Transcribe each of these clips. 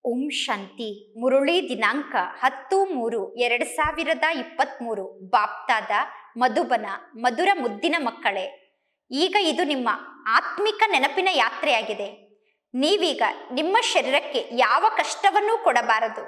ಓಂ ಶಾಂತಿ ಮುರುಳಿ ದಿನಾಂಕ ಹತ್ತು ಮೂರು ಎರಡು ಸಾವಿರದ ಇಪ್ಪತ್ತ್ಮೂರು ಬಾಪ್ತಾದ ಮಧುಬನ ಮಧುರ ಮುದ್ದಿನ ಮಕ್ಕಳೇ ಈಗ ಇದು ನಿಮ್ಮ ಆತ್ಮಿಕ ನೆನಪಿನ ಯಾತ್ರೆಯಾಗಿದೆ ನೀವೀಗ ನಿಮ್ಮ ಶರೀರಕ್ಕೆ ಯಾವ ಕಷ್ಟವನ್ನೂ ಕೊಡಬಾರದು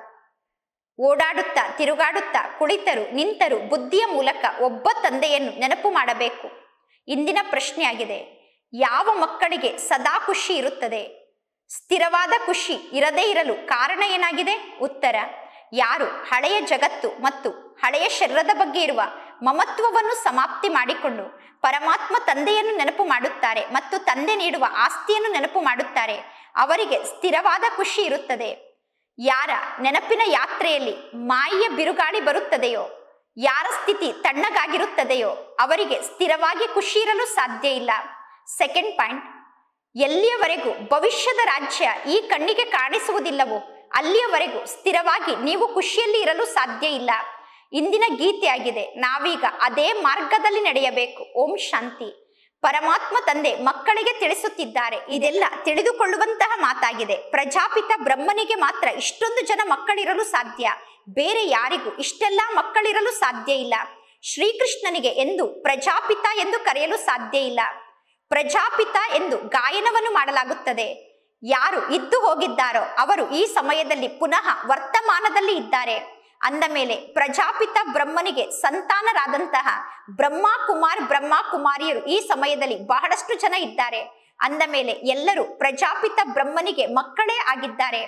ಓಡಾಡುತ್ತಾ ತಿರುಗಾಡುತ್ತಾ ಕುಳಿತರು ನಿಂತರು ಬುದ್ಧಿಯ ಮೂಲಕ ಒಬ್ಬ ತಂದೆಯನ್ನು ನೆನಪು ಮಾಡಬೇಕು ಇಂದಿನ ಪ್ರಶ್ನೆಯಾಗಿದೆ ಯಾವ ಮಕ್ಕಳಿಗೆ ಸದಾ ಖುಷಿ ಇರುತ್ತದೆ ಸ್ಥಿರವಾದ ಖುಷಿ ಇರದೇ ಇರಲು ಕಾರಣ ಏನಾಗಿದೆ ಉತ್ತರ ಯಾರು ಹಳೆಯ ಜಗತ್ತು ಮತ್ತು ಹಳೆಯ ಶರೀರದ ಬಗ್ಗೆ ಇರುವ ಮಮತ್ವವನ್ನು ಸಮಾಪ್ತಿ ಮಾಡಿಕೊಂಡು ಪರಮಾತ್ಮ ತಂದೆಯನ್ನು ನೆನಪು ಮಾಡುತ್ತಾರೆ ಮತ್ತು ತಂದೆ ನೀಡುವ ಆಸ್ತಿಯನ್ನು ನೆನಪು ಮಾಡುತ್ತಾರೆ ಅವರಿಗೆ ಸ್ಥಿರವಾದ ಖುಷಿ ಇರುತ್ತದೆ ಯಾರ ನೆನಪಿನ ಯಾತ್ರೆಯಲ್ಲಿ ಮಾಯೆಯ ಬಿರುಗಾಳಿ ಬರುತ್ತದೆಯೋ ಯಾರ ಸ್ಥಿತಿ ತಣ್ಣಗಾಗಿರುತ್ತದೆಯೋ ಅವರಿಗೆ ಸ್ಥಿರವಾಗಿ ಖುಷಿ ಇರಲು ಸಾಧ್ಯ ಇಲ್ಲ ಸೆಕೆಂಡ್ ಪಾಯಿಂಟ್ ಎಲ್ಲಿಯವರೆಗೂ ಭವಿಷ್ಯದ ರಾಜ್ಯ ಈ ಕಣ್ಣಿಗೆ ಕಾಣಿಸುವುದಿಲ್ಲವೋ ಅಲ್ಲಿಯವರೆಗೂ ಸ್ಥಿರವಾಗಿ ನೀವು ಖುಷಿಯಲ್ಲಿ ಇರಲು ಸಾಧ್ಯ ಇಲ್ಲ ಇಂದಿನ ಗೀತೆಯಾಗಿದೆ ನಾವೀಗ ಅದೇ ಮಾರ್ಗದಲ್ಲಿ ನಡೆಯಬೇಕು ಓಂ ಶಾಂತಿ ಪರಮಾತ್ಮ ತಂದೆ ಮಕ್ಕಳಿಗೆ ತಿಳಿಸುತ್ತಿದ್ದಾರೆ ಇದೆಲ್ಲ ತಿಳಿದುಕೊಳ್ಳುವಂತಹ ಮಾತಾಗಿದೆ ಪ್ರಜಾಪಿತ ಬ್ರಹ್ಮನಿಗೆ ಮಾತ್ರ ಇಷ್ಟೊಂದು ಜನ ಮಕ್ಕಳಿರಲು ಸಾಧ್ಯ ಬೇರೆ ಯಾರಿಗೂ ಇಷ್ಟೆಲ್ಲ ಮಕ್ಕಳಿರಲು ಸಾಧ್ಯ ಇಲ್ಲ ಶ್ರೀಕೃಷ್ಣನಿಗೆ ಎಂದು ಪ್ರಜಾಪಿತ ಎಂದು ಕರೆಯಲು ಸಾಧ್ಯ ಇಲ್ಲ ಪ್ರಜಾಪಿತ ಎಂದು ಗಾಯನವನ್ನು ಮಾಡಲಾಗುತ್ತದೆ ಯಾರು ಇದ್ದು ಹೋಗಿದ್ದಾರೋ ಅವರು ಈ ಸಮಯದಲ್ಲಿ ಪುನಃ ವರ್ತಮಾನದಲ್ಲಿ ಇದ್ದಾರೆ ಅಂದ ಮೇಲೆ ಪ್ರಜಾಪಿತ ಬ್ರಹ್ಮನಿಗೆ ಸಂತಾನರಾದಂತಹ ಬ್ರಹ್ಮ ಕುಮಾರ್ ಬ್ರಹ್ಮ ಕುಮಾರಿಯರು ಈ ಸಮಯದಲ್ಲಿ ಬಹಳಷ್ಟು ಜನ ಇದ್ದಾರೆ ಅಂದ ಮೇಲೆ ಎಲ್ಲರೂ ಪ್ರಜಾಪಿತ ಬ್ರಹ್ಮನಿಗೆ ಮಕ್ಕಳೇ ಆಗಿದ್ದಾರೆ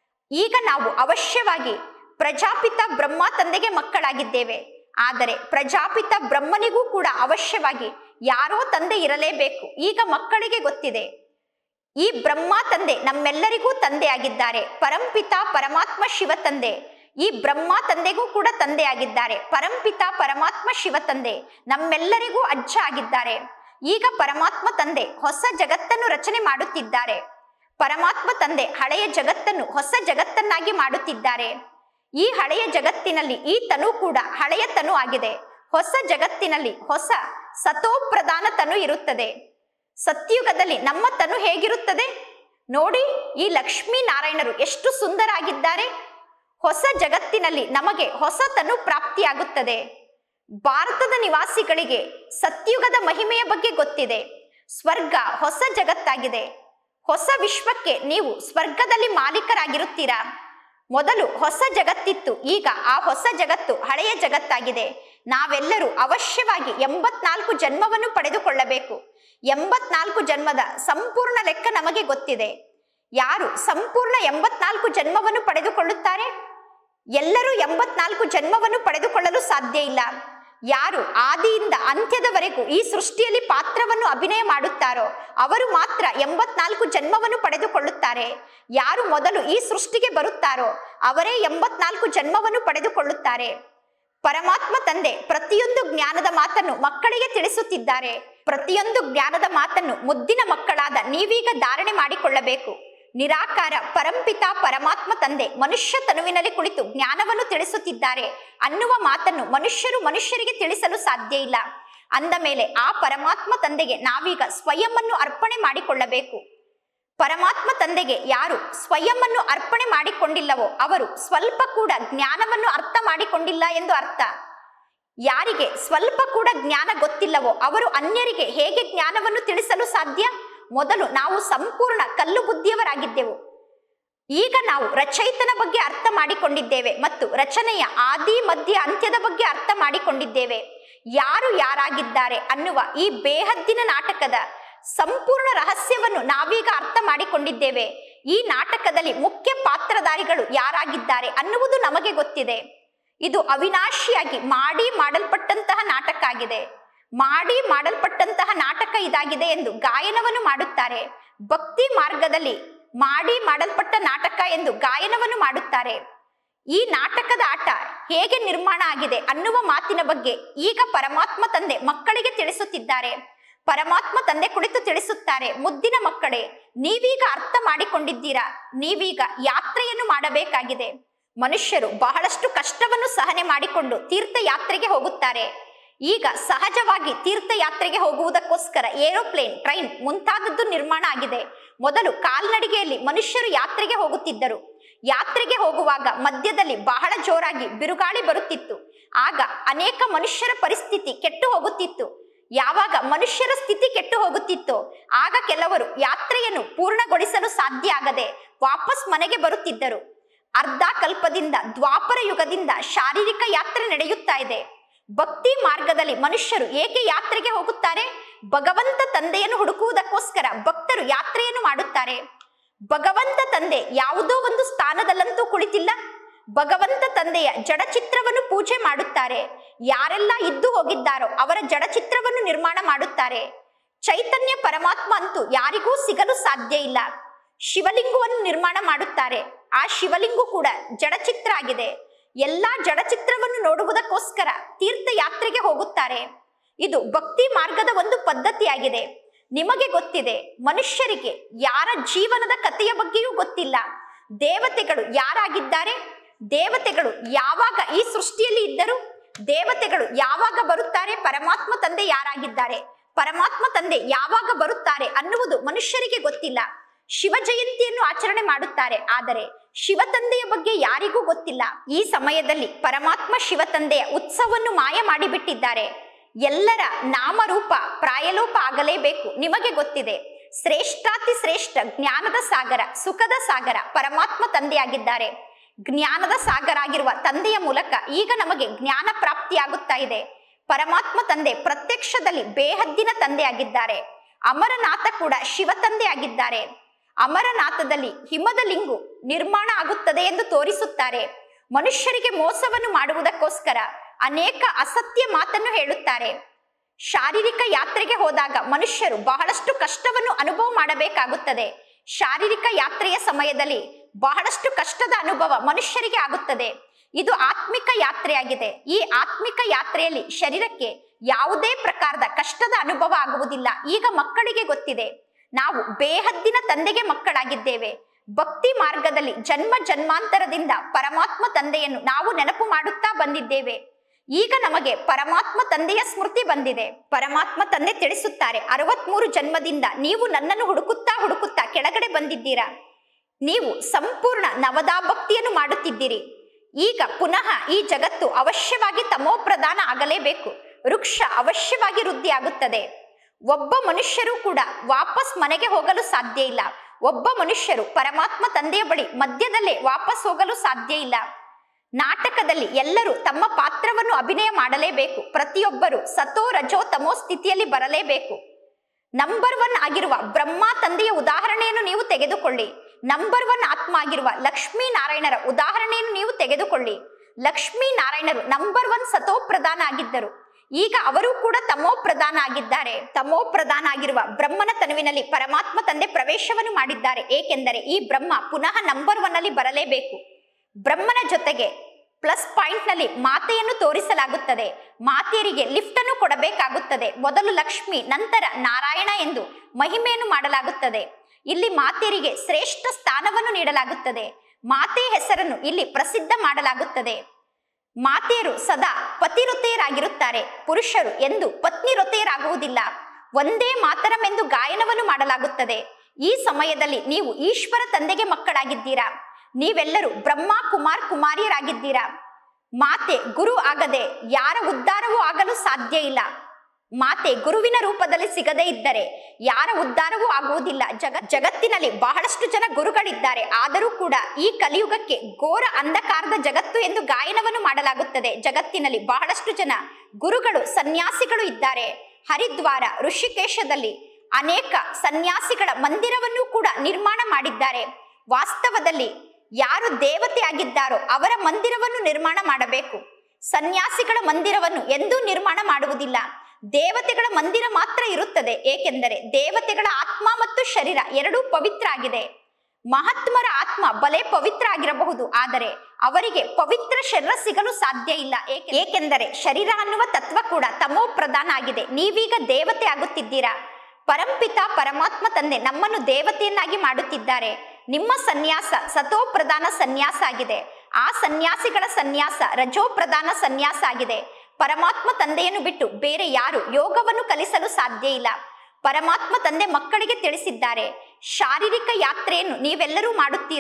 ಈಗ ನಾವು ಅವಶ್ಯವಾಗಿ ಪ್ರಜಾಪಿತ ಬ್ರಹ್ಮ ತಂದೆಗೆ ಮಕ್ಕಳಾಗಿದ್ದೇವೆ ಆದರೆ ಪ್ರಜಾಪಿತ ಬ್ರಹ್ಮನಿಗೂ ಕೂಡ ಅವಶ್ಯವಾಗಿ ಯಾರೋ ತಂದೆ ಇರಲೇಬೇಕು ಈಗ ಮಕ್ಕಳಿಗೆ ಗೊತ್ತಿದೆ ಈ ಬ್ರಹ್ಮ ತಂದೆ ನಮ್ಮೆಲ್ಲರಿಗೂ ತಂದೆ ಆಗಿದ್ದಾರೆ ಪರಂಪಿತ ಪರಮಾತ್ಮ ಶಿವ ತಂದೆ ಈ ಬ್ರಹ್ಮ ತಂದೆಗೂ ಕೂಡ ತಂದೆ ಆಗಿದ್ದಾರೆ ಪರಂಪಿತ ಪರಮಾತ್ಮ ಶಿವ ತಂದೆ ನಮ್ಮೆಲ್ಲರಿಗೂ ಅಜ್ಜ ಆಗಿದ್ದಾರೆ ಈಗ ಪರಮಾತ್ಮ ತಂದೆ ಹೊಸ ಜಗತ್ತನ್ನು ರಚನೆ ಮಾಡುತ್ತಿದ್ದಾರೆ ಪರಮಾತ್ಮ ತಂದೆ ಹಳೆಯ ಜಗತ್ತನ್ನು ಹೊಸ ಜಗತ್ತನ್ನಾಗಿ ಮಾಡುತ್ತಿದ್ದಾರೆ ಈ ಹಳೆಯ ಜಗತ್ತಿನಲ್ಲಿ ಈ ತನು ಕೂಡ ಹಳೆಯ ತನು ಆಗಿದೆ ಹೊಸ ಜಗತ್ತಿನಲ್ಲಿ ಹೊಸ ಸತೋಪ್ರಧಾನ ತನು ಇರುತ್ತದೆ ಸತ್ಯುಗದಲ್ಲಿ ನಮ್ಮ ತನು ಹೇಗಿರುತ್ತದೆ ನೋಡಿ ಈ ಲಕ್ಷ್ಮೀ ನಾರಾಯಣರು ಎಷ್ಟು ಸುಂದರ ಆಗಿದ್ದಾರೆ ಹೊಸ ಜಗತ್ತಿನಲ್ಲಿ ನಮಗೆ ಹೊಸ ತನು ಪ್ರಾಪ್ತಿಯಾಗುತ್ತದೆ ಭಾರತದ ನಿವಾಸಿಗಳಿಗೆ ಸತ್ಯುಗದ ಮಹಿಮೆಯ ಬಗ್ಗೆ ಗೊತ್ತಿದೆ ಸ್ವರ್ಗ ಹೊಸ ಜಗತ್ತಾಗಿದೆ ಹೊಸ ವಿಶ್ವಕ್ಕೆ ನೀವು ಸ್ವರ್ಗದಲ್ಲಿ ಮಾಲೀಕರಾಗಿರುತ್ತೀರಾ ಮೊದಲು ಹೊಸ ಜಗತ್ತಿತ್ತು ಈಗ ಆ ಹೊಸ ಜಗತ್ತು ಹಳೆಯ ಜಗತ್ತಾಗಿದೆ ನಾವೆಲ್ಲರೂ ಅವಶ್ಯವಾಗಿ ಎಂಬತ್ನಾಲ್ಕು ಜನ್ಮವನ್ನು ಪಡೆದುಕೊಳ್ಳಬೇಕು ಎಂಬತ್ನಾಲ್ಕು ಜನ್ಮದ ಸಂಪೂರ್ಣ ಲೆಕ್ಕ ನಮಗೆ ಗೊತ್ತಿದೆ ಯಾರು ಸಂಪೂರ್ಣ ಎಂಬತ್ನಾಲ್ಕು ಜನ್ಮವನ್ನು ಪಡೆದುಕೊಳ್ಳುತ್ತಾರೆ ಎಲ್ಲರೂ ಎಂಬತ್ನಾಲ್ಕು ಜನ್ಮವನ್ನು ಪಡೆದುಕೊಳ್ಳಲು ಸಾಧ್ಯ ಇಲ್ಲ ಯಾರು ಆದಿಯಿಂದ ಅಂತ್ಯದವರೆಗೂ ಈ ಸೃಷ್ಟಿಯಲ್ಲಿ ಪಾತ್ರವನ್ನು ಅಭಿನಯ ಮಾಡುತ್ತಾರೋ ಅವರು ಮಾತ್ರ ಎಂಬತ್ನಾಲ್ಕು ಜನ್ಮವನ್ನು ಪಡೆದುಕೊಳ್ಳುತ್ತಾರೆ ಯಾರು ಮೊದಲು ಈ ಸೃಷ್ಟಿಗೆ ಬರುತ್ತಾರೋ ಅವರೇ ಎಂಬತ್ನಾಲ್ಕು ಜನ್ಮವನ್ನು ಪಡೆದುಕೊಳ್ಳುತ್ತಾರೆ ಪರಮಾತ್ಮ ತಂದೆ ಪ್ರತಿಯೊಂದು ಜ್ಞಾನದ ಮಾತನ್ನು ಮಕ್ಕಳಿಗೆ ತಿಳಿಸುತ್ತಿದ್ದಾರೆ ಪ್ರತಿಯೊಂದು ಜ್ಞಾನದ ಮಾತನ್ನು ಮುದ್ದಿನ ಮಕ್ಕಳಾದ ನೀವೀಗ ಧಾರಣೆ ಮಾಡಿಕೊಳ್ಳಬೇಕು ನಿರಾಕಾರ ಪರಂಪಿತ ಪರಮಾತ್ಮ ತಂದೆ ಮನುಷ್ಯ ತನುವಿನಲ್ಲಿ ಕುಳಿತು ಜ್ಞಾನವನ್ನು ತಿಳಿಸುತ್ತಿದ್ದಾರೆ ಅನ್ನುವ ಮಾತನ್ನು ಮನುಷ್ಯರು ಮನುಷ್ಯರಿಗೆ ತಿಳಿಸಲು ಸಾಧ್ಯ ಇಲ್ಲ ಅಂದ ಮೇಲೆ ಆ ಪರಮಾತ್ಮ ತಂದೆಗೆ ನಾವೀಗ ಸ್ವಯಂವನ್ನು ಅರ್ಪಣೆ ಮಾಡಿಕೊಳ್ಳಬೇಕು ಪರಮಾತ್ಮ ತಂದೆಗೆ ಯಾರು ಸ್ವಯಂವನ್ನು ಅರ್ಪಣೆ ಮಾಡಿಕೊಂಡಿಲ್ಲವೋ ಅವರು ಸ್ವಲ್ಪ ಕೂಡ ಜ್ಞಾನವನ್ನು ಅರ್ಥ ಮಾಡಿಕೊಂಡಿಲ್ಲ ಎಂದು ಅರ್ಥ ಯಾರಿಗೆ ಸ್ವಲ್ಪ ಕೂಡ ಜ್ಞಾನ ಗೊತ್ತಿಲ್ಲವೋ ಅವರು ಅನ್ಯರಿಗೆ ಹೇಗೆ ಜ್ಞಾನವನ್ನು ತಿಳಿಸಲು ಸಾಧ್ಯ ಮೊದಲು ನಾವು ಸಂಪೂರ್ಣ ಕಲ್ಲು ಬುದ್ಧಿಯವರಾಗಿದ್ದೆವು ಈಗ ನಾವು ರಚಯಿತನ ಬಗ್ಗೆ ಅರ್ಥ ಮಾಡಿಕೊಂಡಿದ್ದೇವೆ ಮತ್ತು ರಚನೆಯ ಆದಿ ಮಧ್ಯ ಅಂತ್ಯದ ಬಗ್ಗೆ ಅರ್ಥ ಮಾಡಿಕೊಂಡಿದ್ದೇವೆ ಯಾರು ಯಾರಾಗಿದ್ದಾರೆ ಅನ್ನುವ ಈ ಬೇಹದ್ದಿನ ನಾಟಕದ ಸಂಪೂರ್ಣ ರಹಸ್ಯವನ್ನು ನಾವೀಗ ಅರ್ಥ ಮಾಡಿಕೊಂಡಿದ್ದೇವೆ ಈ ನಾಟಕದಲ್ಲಿ ಮುಖ್ಯ ಪಾತ್ರಧಾರಿಗಳು ಯಾರಾಗಿದ್ದಾರೆ ಅನ್ನುವುದು ನಮಗೆ ಗೊತ್ತಿದೆ ಇದು ಅವಿನಾಶಿಯಾಗಿ ಮಾಡಿ ಮಾಡಲ್ಪಟ್ಟಂತಹ ನಾಟಕ ಆಗಿದೆ ಮಾಡಿ ಮಾಡಲ್ಪಟ್ಟಂತಹ ನಾಟಕ ಇದಾಗಿದೆ ಎಂದು ಗಾಯನವನ್ನು ಮಾಡುತ್ತಾರೆ ಭಕ್ತಿ ಮಾರ್ಗದಲ್ಲಿ ಮಾಡಿ ಮಾಡಲ್ಪಟ್ಟ ನಾಟಕ ಎಂದು ಗಾಯನವನ್ನು ಮಾಡುತ್ತಾರೆ ಈ ನಾಟಕದ ಆಟ ಹೇಗೆ ನಿರ್ಮಾಣ ಆಗಿದೆ ಅನ್ನುವ ಮಾತಿನ ಬಗ್ಗೆ ಈಗ ಪರಮಾತ್ಮ ತಂದೆ ಮಕ್ಕಳಿಗೆ ತಿಳಿಸುತ್ತಿದ್ದಾರೆ ಪರಮಾತ್ಮ ತಂದೆ ಕುಳಿತು ತಿಳಿಸುತ್ತಾರೆ ಮುದ್ದಿನ ಮಕ್ಕಳೇ ನೀವೀಗ ಅರ್ಥ ಮಾಡಿಕೊಂಡಿದ್ದೀರಾ ನೀವೀಗ ಯಾತ್ರೆಯನ್ನು ಮಾಡಬೇಕಾಗಿದೆ ಮನುಷ್ಯರು ಬಹಳಷ್ಟು ಕಷ್ಟವನ್ನು ಸಹನೆ ಮಾಡಿಕೊಂಡು ತೀರ್ಥಯಾತ್ರೆಗೆ ಹೋಗುತ್ತಾರೆ ಈಗ ಸಹಜವಾಗಿ ತೀರ್ಥಯಾತ್ರೆಗೆ ಹೋಗುವುದಕ್ಕೋಸ್ಕರ ಏರೋಪ್ಲೇನ್ ಟ್ರೈನ್ ಮುಂತಾದದ್ದು ನಿರ್ಮಾಣ ಆಗಿದೆ ಮೊದಲು ಕಾಲ್ನಡಿಗೆಯಲ್ಲಿ ಮನುಷ್ಯರು ಯಾತ್ರೆಗೆ ಹೋಗುತ್ತಿದ್ದರು ಯಾತ್ರೆಗೆ ಹೋಗುವಾಗ ಮಧ್ಯದಲ್ಲಿ ಬಹಳ ಜೋರಾಗಿ ಬಿರುಗಾಳಿ ಬರುತ್ತಿತ್ತು ಆಗ ಅನೇಕ ಮನುಷ್ಯರ ಪರಿಸ್ಥಿತಿ ಕೆಟ್ಟು ಹೋಗುತ್ತಿತ್ತು ಯಾವಾಗ ಮನುಷ್ಯರ ಸ್ಥಿತಿ ಕೆಟ್ಟು ಹೋಗುತ್ತಿತ್ತೋ ಆಗ ಕೆಲವರು ಯಾತ್ರೆಯನ್ನು ಪೂರ್ಣಗೊಳಿಸಲು ಸಾಧ್ಯ ಆಗದೆ ವಾಪಸ್ ಮನೆಗೆ ಬರುತ್ತಿದ್ದರು ಅರ್ಧ ಕಲ್ಪದಿಂದ ದ್ವಾಪರ ಯುಗದಿಂದ ಶಾರೀರಿಕ ಯಾತ್ರೆ ನಡೆಯುತ್ತಾ ಇದೆ ಭಕ್ತಿ ಮಾರ್ಗದಲ್ಲಿ ಮನುಷ್ಯರು ಏಕೆ ಯಾತ್ರೆಗೆ ಹೋಗುತ್ತಾರೆ ಭಗವಂತ ತಂದೆಯನ್ನು ಹುಡುಕುವುದಕ್ಕೋಸ್ಕರ ಭಕ್ತರು ಯಾತ್ರೆಯನ್ನು ಮಾಡುತ್ತಾರೆ ಭಗವಂತ ತಂದೆ ಯಾವುದೋ ಒಂದು ಸ್ಥಾನದಲ್ಲಂತೂ ಕುಳಿತಿಲ್ಲ ಭಗವಂತ ತಂದೆಯ ಜಡಚಿತ್ರವನ್ನು ಪೂಜೆ ಮಾಡುತ್ತಾರೆ ಯಾರೆಲ್ಲ ಇದ್ದು ಹೋಗಿದ್ದಾರೋ ಅವರ ಜಡಚಿತ್ರವನ್ನು ನಿರ್ಮಾಣ ಮಾಡುತ್ತಾರೆ ಚೈತನ್ಯ ಪರಮಾತ್ಮ ಅಂತೂ ಯಾರಿಗೂ ಸಿಗಲು ಸಾಧ್ಯ ಇಲ್ಲ ಶಿವಲಿಂಗವನ್ನು ನಿರ್ಮಾಣ ಮಾಡುತ್ತಾರೆ ಆ ಶಿವಲಿಂಗು ಕೂಡ ಜಡಚಿತ್ರ ಆಗಿದೆ ಎಲ್ಲಾ ಜಡಚಿತ್ರವನ್ನು ನೋಡುವುದಕ್ಕೋಸ್ಕರ ತೀರ್ಥಯಾತ್ರೆಗೆ ಹೋಗುತ್ತಾರೆ ಇದು ಭಕ್ತಿ ಮಾರ್ಗದ ಒಂದು ಪದ್ಧತಿಯಾಗಿದೆ ನಿಮಗೆ ಗೊತ್ತಿದೆ ಮನುಷ್ಯರಿಗೆ ಯಾರ ಜೀವನದ ಕಥೆಯ ಬಗ್ಗೆಯೂ ಗೊತ್ತಿಲ್ಲ ದೇವತೆಗಳು ಯಾರಾಗಿದ್ದಾರೆ ದೇವತೆಗಳು ಯಾವಾಗ ಈ ಸೃಷ್ಟಿಯಲ್ಲಿ ಇದ್ದರು ದೇವತೆಗಳು ಯಾವಾಗ ಬರುತ್ತಾರೆ ಪರಮಾತ್ಮ ತಂದೆ ಯಾರಾಗಿದ್ದಾರೆ ಪರಮಾತ್ಮ ತಂದೆ ಯಾವಾಗ ಬರುತ್ತಾರೆ ಅನ್ನುವುದು ಮನುಷ್ಯರಿಗೆ ಗೊತ್ತಿಲ್ಲ ಶಿವ ಜಯಂತಿಯನ್ನು ಆಚರಣೆ ಮಾಡುತ್ತಾರೆ ಆದರೆ ಶಿವ ತಂದೆಯ ಬಗ್ಗೆ ಯಾರಿಗೂ ಗೊತ್ತಿಲ್ಲ ಈ ಸಮಯದಲ್ಲಿ ಪರಮಾತ್ಮ ಶಿವ ತಂದೆಯ ಉತ್ಸವವನ್ನು ಮಾಯ ಮಾಡಿಬಿಟ್ಟಿದ್ದಾರೆ ಎಲ್ಲರ ನಾಮರೂಪ ಪ್ರಾಯಲೋಪ ಆಗಲೇಬೇಕು ನಿಮಗೆ ಗೊತ್ತಿದೆ ಶ್ರೇಷ್ಠಾತಿ ಶ್ರೇಷ್ಠ ಜ್ಞಾನದ ಸಾಗರ ಸುಖದ ಸಾಗರ ಪರಮಾತ್ಮ ತಂದೆಯಾಗಿದ್ದಾರೆ ಜ್ಞಾನದ ಸಾಗರ ಆಗಿರುವ ತಂದೆಯ ಮೂಲಕ ಈಗ ನಮಗೆ ಜ್ಞಾನ ಪ್ರಾಪ್ತಿಯಾಗುತ್ತಾ ಇದೆ ಪರಮಾತ್ಮ ತಂದೆ ಪ್ರತ್ಯಕ್ಷದಲ್ಲಿ ಬೇಹದ್ದಿನ ತಂದೆಯಾಗಿದ್ದಾರೆ ಅಮರನಾಥ ಕೂಡ ಶಿವ ತಂದೆ ಆಗಿದ್ದಾರೆ ಅಮರನಾಥದಲ್ಲಿ ಹಿಮದ ಲಿಂಗು ನಿರ್ಮಾಣ ಆಗುತ್ತದೆ ಎಂದು ತೋರಿಸುತ್ತಾರೆ ಮನುಷ್ಯರಿಗೆ ಮೋಸವನ್ನು ಮಾಡುವುದಕ್ಕೋಸ್ಕರ ಅನೇಕ ಅಸತ್ಯ ಮಾತನ್ನು ಹೇಳುತ್ತಾರೆ ಶಾರೀರಿಕ ಯಾತ್ರೆಗೆ ಹೋದಾಗ ಮನುಷ್ಯರು ಬಹಳಷ್ಟು ಕಷ್ಟವನ್ನು ಅನುಭವ ಮಾಡಬೇಕಾಗುತ್ತದೆ ಶಾರೀರಿಕ ಯಾತ್ರೆಯ ಸಮಯದಲ್ಲಿ ಬಹಳಷ್ಟು ಕಷ್ಟದ ಅನುಭವ ಮನುಷ್ಯರಿಗೆ ಆಗುತ್ತದೆ ಇದು ಆತ್ಮಿಕ ಯಾತ್ರೆಯಾಗಿದೆ ಈ ಆತ್ಮಿಕ ಯಾತ್ರೆಯಲ್ಲಿ ಶರೀರಕ್ಕೆ ಯಾವುದೇ ಪ್ರಕಾರದ ಕಷ್ಟದ ಅನುಭವ ಆಗುವುದಿಲ್ಲ ಈಗ ಮಕ್ಕಳಿಗೆ ಗೊತ್ತಿದೆ ನಾವು ಬೇಹದ್ದಿನ ತಂದೆಗೆ ಮಕ್ಕಳಾಗಿದ್ದೇವೆ ಭಕ್ತಿ ಮಾರ್ಗದಲ್ಲಿ ಜನ್ಮ ಜನ್ಮಾಂತರದಿಂದ ಪರಮಾತ್ಮ ತಂದೆಯನ್ನು ನಾವು ನೆನಪು ಮಾಡುತ್ತಾ ಬಂದಿದ್ದೇವೆ ಈಗ ನಮಗೆ ಪರಮಾತ್ಮ ತಂದೆಯ ಸ್ಮೃತಿ ಬಂದಿದೆ ಪರಮಾತ್ಮ ತಂದೆ ತಿಳಿಸುತ್ತಾರೆ ಅರವತ್ಮೂರು ಜನ್ಮದಿಂದ ನೀವು ನನ್ನನ್ನು ಹುಡುಕುತ್ತಾ ಹುಡುಕುತ್ತಾ ಕೆಳಗಡೆ ಬಂದಿದ್ದೀರಾ ನೀವು ಸಂಪೂರ್ಣ ನವದಾ ಭಕ್ತಿಯನ್ನು ಮಾಡುತ್ತಿದ್ದೀರಿ ಈಗ ಪುನಃ ಈ ಜಗತ್ತು ಅವಶ್ಯವಾಗಿ ತಮೋಪ್ರಧಾನ ಆಗಲೇಬೇಕು ವೃಕ್ಷ ಅವಶ್ಯವಾಗಿ ವೃದ್ಧಿ ಆಗುತ್ತದೆ ಒಬ್ಬ ಮನುಷ್ಯರು ಕೂಡ ವಾಪಸ್ ಮನೆಗೆ ಹೋಗಲು ಸಾಧ್ಯ ಇಲ್ಲ ಒಬ್ಬ ಮನುಷ್ಯರು ಪರಮಾತ್ಮ ತಂದೆಯ ಬಳಿ ಮಧ್ಯದಲ್ಲೇ ವಾಪಸ್ ಹೋಗಲು ಸಾಧ್ಯ ಇಲ್ಲ ನಾಟಕದಲ್ಲಿ ಎಲ್ಲರೂ ತಮ್ಮ ಪಾತ್ರವನ್ನು ಅಭಿನಯ ಮಾಡಲೇಬೇಕು ಪ್ರತಿಯೊಬ್ಬರು ಸತೋ ರಜೋ ತಮೋ ಸ್ಥಿತಿಯಲ್ಲಿ ಬರಲೇಬೇಕು ನಂಬರ್ ಒನ್ ಆಗಿರುವ ಬ್ರಹ್ಮ ತಂದೆಯ ಉದಾಹರಣೆಯನ್ನು ನೀವು ತೆಗೆದುಕೊಳ್ಳಿ ನಂಬರ್ ಒನ್ ಆತ್ಮ ಆಗಿರುವ ಲಕ್ಷ್ಮೀ ನಾರಾಯಣರ ಉದಾಹರಣೆಯನ್ನು ನೀವು ತೆಗೆದುಕೊಳ್ಳಿ ಲಕ್ಷ್ಮೀ ನಾರಾಯಣರು ನಂಬರ್ ಒನ್ ಸತೋ ಪ್ರಧಾನ ಆಗಿದ್ದರು ಈಗ ಅವರು ಕೂಡ ತಮೋ ಪ್ರಧಾನ ಆಗಿದ್ದಾರೆ ತಮೋ ಪ್ರಧಾನ ಆಗಿರುವ ಬ್ರಹ್ಮನ ತನುವಿನಲ್ಲಿ ಪರಮಾತ್ಮ ತಂದೆ ಪ್ರವೇಶವನ್ನು ಮಾಡಿದ್ದಾರೆ ಏಕೆಂದರೆ ಈ ಬ್ರಹ್ಮ ಪುನಃ ನಂಬರ್ ಒನ್ ಅಲ್ಲಿ ಬರಲೇಬೇಕು ಬ್ರಹ್ಮನ ಜೊತೆಗೆ ಪ್ಲಸ್ ಪಾಯಿಂಟ್ ನಲ್ಲಿ ಮಾತೆಯನ್ನು ತೋರಿಸಲಾಗುತ್ತದೆ ಮಾತೆಯರಿಗೆ ಲಿಫ್ಟ್ ಅನ್ನು ಕೊಡಬೇಕಾಗುತ್ತದೆ ಮೊದಲು ಲಕ್ಷ್ಮಿ ನಂತರ ನಾರಾಯಣ ಎಂದು ಮಹಿಮೆಯನ್ನು ಮಾಡಲಾಗುತ್ತದೆ ಇಲ್ಲಿ ಮಾತೆಯರಿಗೆ ಶ್ರೇಷ್ಠ ಸ್ಥಾನವನ್ನು ನೀಡಲಾಗುತ್ತದೆ ಮಾತೆಯ ಹೆಸರನ್ನು ಇಲ್ಲಿ ಪ್ರಸಿದ್ಧ ಮಾಡಲಾಗುತ್ತದೆ ಮಾತೆಯರು ಸದಾ ಪತಿರೊತೆಯರಾಗಿರುತ್ತಾರೆ ಪುರುಷರು ಎಂದು ಪತ್ನಿರೊತೆಯರಾಗುವುದಿಲ್ಲ ಒಂದೇ ಮಾತರಮೆಂದು ಗಾಯನವನ್ನು ಮಾಡಲಾಗುತ್ತದೆ ಈ ಸಮಯದಲ್ಲಿ ನೀವು ಈಶ್ವರ ತಂದೆಗೆ ಮಕ್ಕಳಾಗಿದ್ದೀರಾ ನೀವೆಲ್ಲರೂ ಬ್ರಹ್ಮ ಕುಮಾರ್ ಕುಮಾರಿಯರಾಗಿದ್ದೀರಾ ಮಾತೆ ಗುರು ಆಗದೆ ಯಾರ ಉದ್ಧಾರವೂ ಆಗಲು ಸಾಧ್ಯ ಇಲ್ಲ ಮಾತೆ ಗುರುವಿನ ರೂಪದಲ್ಲಿ ಸಿಗದೇ ಇದ್ದರೆ ಯಾರ ಉದ್ಧಾರವೂ ಆಗುವುದಿಲ್ಲ ಜಗ ಜಗತ್ತಿನಲ್ಲಿ ಬಹಳಷ್ಟು ಜನ ಗುರುಗಳಿದ್ದಾರೆ ಆದರೂ ಕೂಡ ಈ ಕಲಿಯುಗಕ್ಕೆ ಘೋರ ಅಂಧಕಾರದ ಜಗತ್ತು ಎಂದು ಗಾಯನವನ್ನು ಮಾಡಲಾಗುತ್ತದೆ ಜಗತ್ತಿನಲ್ಲಿ ಬಹಳಷ್ಟು ಜನ ಗುರುಗಳು ಸನ್ಯಾಸಿಗಳು ಇದ್ದಾರೆ ಹರಿದ್ವಾರ ಋಷಿಕೇಶದಲ್ಲಿ ಅನೇಕ ಸನ್ಯಾಸಿಗಳ ಮಂದಿರವನ್ನು ಕೂಡ ನಿರ್ಮಾಣ ಮಾಡಿದ್ದಾರೆ ವಾಸ್ತವದಲ್ಲಿ ಯಾರು ದೇವತೆ ಆಗಿದ್ದಾರೋ ಅವರ ಮಂದಿರವನ್ನು ನಿರ್ಮಾಣ ಮಾಡಬೇಕು ಸನ್ಯಾಸಿಗಳ ಮಂದಿರವನ್ನು ಎಂದೂ ನಿರ್ಮಾಣ ಮಾಡುವುದಿಲ್ಲ ದೇವತೆಗಳ ಮಂದಿರ ಮಾತ್ರ ಇರುತ್ತದೆ ಏಕೆಂದರೆ ದೇವತೆಗಳ ಆತ್ಮ ಮತ್ತು ಶರೀರ ಎರಡೂ ಪವಿತ್ರ ಆಗಿದೆ ಮಹಾತ್ಮರ ಆತ್ಮ ಬಲೆ ಪವಿತ್ರ ಆಗಿರಬಹುದು ಆದರೆ ಅವರಿಗೆ ಪವಿತ್ರ ಶರೀರ ಸಿಗಲು ಸಾಧ್ಯ ಇಲ್ಲ ಏಕೆ- ಏಕೆಂದರೆ ಶರೀರ ಅನ್ನುವ ತತ್ವ ಕೂಡ ತಮೋ ಪ್ರಧಾನ ಆಗಿದೆ ನೀವೀಗ ದೇವತೆ ಆಗುತ್ತಿದ್ದೀರಾ ಪರಂಪಿತ ಪರಮಾತ್ಮ ತಂದೆ ನಮ್ಮನ್ನು ದೇವತೆಯನ್ನಾಗಿ ಮಾಡುತ್ತಿದ್ದಾರೆ ನಿಮ್ಮ ಸನ್ಯಾಸ ಸತೋ ಪ್ರಧಾನ ಸನ್ಯಾಸ ಆಗಿದೆ ಆ ಸನ್ಯಾಸಿಗಳ ಸನ್ಯಾಸ ರಜೋ ಪ್ರಧಾನ ಸನ್ಯಾಸ ಆಗಿದೆ ಪರಮಾತ್ಮ ತಂದೆಯನ್ನು ಬಿಟ್ಟು ಬೇರೆ ಯಾರು ಯೋಗವನ್ನು ಕಲಿಸಲು ಸಾಧ್ಯ ಇಲ್ಲ ಪರಮಾತ್ಮ ತಂದೆ ಮಕ್ಕಳಿಗೆ ತಿಳಿಸಿದ್ದಾರೆ ಶಾರೀರಿಕ ಯಾತ್ರೆಯನ್ನು ನೀವೆಲ್ಲರೂ ಮಾಡುತ್ತೀರಾ